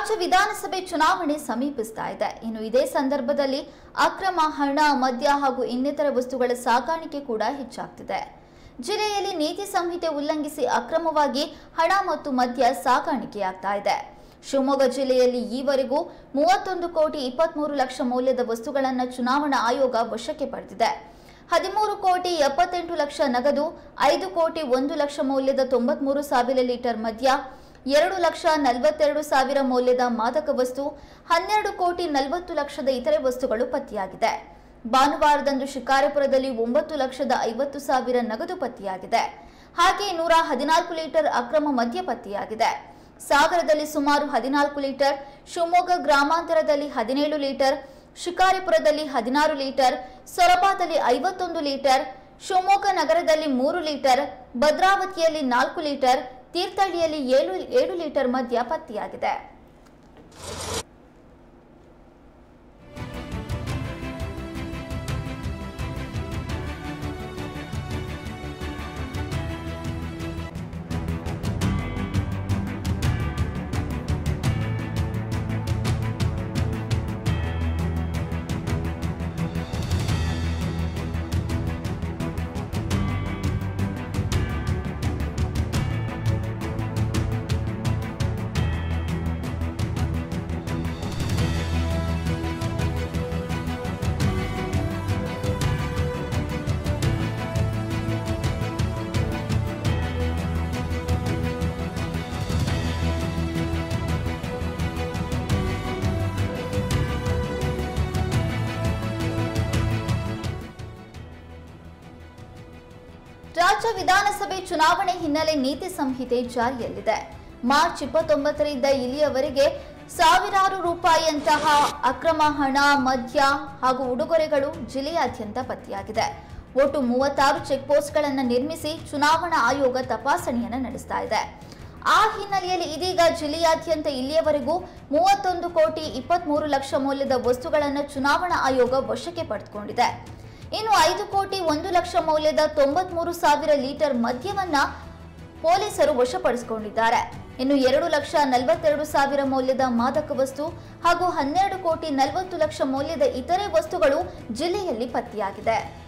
ರಾಜ್ಯ ವಿಧಾನಸಭೆ ಚುನಾವಣೆ ಸಮೀಪಿಸ್ತಾ ಇದೆ ಇನ್ನು ಇದೇ ಸಂದರ್ಭದಲ್ಲಿ ಅಕ್ರಮ ಹಣ ಮದ್ಯ ಹಾಗೂ ಇನ್ನಿತರ ವಸ್ತುಗಳ ಸಾಗಾಣಿಕೆ ಕೂಡ ಹೆಚ್ಚಾಗ್ತಿದೆ ಜಿಲ್ಲೆಯಲ್ಲಿ ನೀತಿ ಸಂಹಿತೆ ಉಲ್ಲಂಘಿಸಿ ಅಕ್ರಮವಾಗಿ ಹಣ ಮತ್ತು ಮದ್ಯ ಸಾಗಾಣಿಕೆಯಾಗ್ತಾ ಇದೆ ಶಿವಮೊಗ್ಗ ಜಿಲ್ಲೆಯಲ್ಲಿ ಈವರೆಗೂ ಮೂವತ್ತೊಂದು ಕೋಟಿ ಇಪ್ಪತ್ಮೂರು ಲಕ್ಷ ಮೌಲ್ಯದ ವಸ್ತುಗಳನ್ನು ಚುನಾವಣಾ ಆಯೋಗ ವಶಕ್ಕೆ ಪಡೆದಿದೆ ಹದಿಮೂರು ಕೋಟಿ ಎಪ್ಪತ್ತೆಂಟು ಲಕ್ಷ ನಗದು ಐದು ಕೋಟಿ ಒಂದು ಲಕ್ಷ ಮೌಲ್ಯದ ತೊಂಬತ್ಮೂರು ಸಾವಿರ ಲೀಟರ್ ಮದ್ಯ ಎರಡು ಲಕ್ಷ ನಲವತ್ತೆರಡು ಸಾವಿರ ಮೌಲ್ಯದ ಮಾದಕ ವಸ್ತು ಹನ್ನೆರಡು ಕೋಟಿ ನಲವತ್ತು ಲಕ್ಷದ ಇತರೆ ವಸ್ತುಗಳು ಪತ್ತೆಯಾಗಿದೆ ಭಾನುವಾರದಂದು ಶಿಕಾರಿಪುರದಲ್ಲಿ ಒಂಬತ್ತು ಲಕ್ಷದ ಐವತ್ತು ಸಾವಿರ ನಗದು ಪತ್ತೆಯಾಗಿದೆ ಹಾಗೆ ನೂರ ಹದಿನಾಲ್ಕು ಲೀಟರ್ ಅಕ್ರಮ ಮದ್ಯ ಪತ್ತೆಯಾಗಿದೆ ಸಾಗರದಲ್ಲಿ ಸುಮಾರು ಹದಿನಾಲ್ಕು ಲೀಟರ್ ಶಿವಮೊಗ್ಗ ಗ್ರಾಮಾಂತರದಲ್ಲಿ ಹದಿನೇಳು ಲೀಟರ್ ಶಿಕಾರಿಪುರದಲ್ಲಿ ಹದಿನಾರು ಲೀಟರ್ ಸೊರಬಾದಲ್ಲಿ ಐವತ್ತೊಂದು ಲೀಟರ್ ಶಿವಮೊಗ್ಗ ನಗರದಲ್ಲಿ ಮೂರು ಲೀಟರ್ ಭದ್ರಾವತಿಯಲ್ಲಿ ನಾಲ್ಕು ಲೀಟರ್ ತೀರ್ಥಹಳ್ಳಿಯಲ್ಲಿ ಏಳು ಏಳು ಲೀಟರ್ ಮದ್ಯ ಪತ್ತೆಯಾಗಿದೆ ರಾಜ್ಯ ವಿಧಾನಸಭೆ ಚುನಾವಣೆ ಹಿನ್ನೆಲೆ ನೀತಿ ಸಂಹಿತೆ ಜಾರಿಯಲ್ಲಿದೆ ಮಾರ್ಚ್ ಇಪ್ಪತ್ತೊಂಬತ್ತರಿಂದ ಇಲ್ಲಿಯವರೆಗೆ ಸಾವಿರಾರು ರೂಪಾಯಿಯಂತಹ ಅಕ್ರಮ ಹಣ ಮದ್ಯ ಹಾಗೂ ಉಡುಗೊರೆಗಳು ಜಿಲ್ಲೆಯಾದ್ಯಂತ ಪತ್ತೆಯಾಗಿದೆ ಒಟ್ಟು ಮೂವತ್ತಾರು ಚೆಕ್ ಪೋಸ್ಟ್ಗಳನ್ನು ನಿರ್ಮಿಸಿ ಚುನಾವಣಾ ಆಯೋಗ ತಪಾಸಣೆಯನ್ನು ನಡೆಸ್ತಾ ಇದೆ ಆ ಹಿನ್ನೆಲೆಯಲ್ಲಿ ಇದೀಗ ಜಿಲ್ಲೆಯಾದ್ಯಂತ ಇಲ್ಲಿಯವರೆಗೂ ಮೂವತ್ತೊಂದು ಕೋಟಿ ಇಪ್ಪತ್ಮೂರು ಲಕ್ಷ ಮೌಲ್ಯದ ವಸ್ತುಗಳನ್ನು ಚುನಾವಣಾ ಆಯೋಗ ವಶಕ್ಕೆ ಪಡೆದುಕೊಂಡಿದೆ ಇನ್ನು ಐದು ಕೋಟಿ ಒಂದು ಲಕ್ಷ ಮೌಲ್ಯದ ತೊಂಬತ್ಮೂರು ಸಾವಿರ ಲೀಟರ್ ಮದ್ಯವನ್ನ ಪೊಲೀಸರು ವಶಪಡಿಸಿಕೊಂಡಿದ್ದಾರೆ ಇನ್ನು ಎರಡು ಲಕ್ಷ ನಲವತ್ತೆರಡು ಸಾವಿರ ಮೌಲ್ಯದ ಮಾದಕ ವಸ್ತು ಹಾಗೂ ಹನ್ನೆರಡು ಕೋಟಿ ನಲವತ್ತು ಲಕ್ಷ ಮೌಲ್ಯದ ಇತರೆ ವಸ್ತುಗಳು ಜಿಲ್ಲೆಯಲ್ಲಿ ಪತ್ತೆಯಾಗಿದೆ